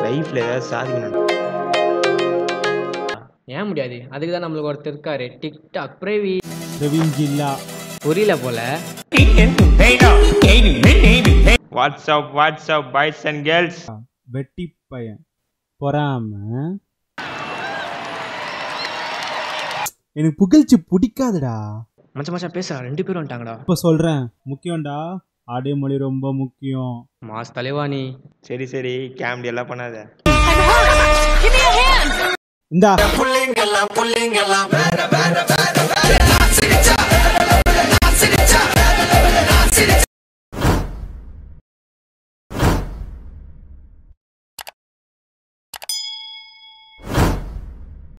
லைஃப்ல ஏதாவது சாதிக்கணும் ஏன் முடியாது அதுக்கு தான் நம்மளுக்கு ஒருத்தர் இருக்காரு டிக்டாக் பிரவி பிரவீன் ஜில்லா புரியல போல WhatsApp WhatsApp boys and girls வெட்டி பையன் பொறாம எனக்கு புகழ்ச்சி பிடிக்காதுடா மச்ச மச்சான் பேச ரெண்டு பேரும் வந்துட்டாங்கடா இப்ப சொல்றேன் முக்கியம்டா ஆடியோ மொழி ரொம்ப முக்கியம் மாஸ் தலைவாணி சரி சரி கேம்டி எல்லாம் பண்ணாத இந்தா புள்ளிங்கெல்லாம் புள்ளிங்கெல்லாம் வேற வேற வேற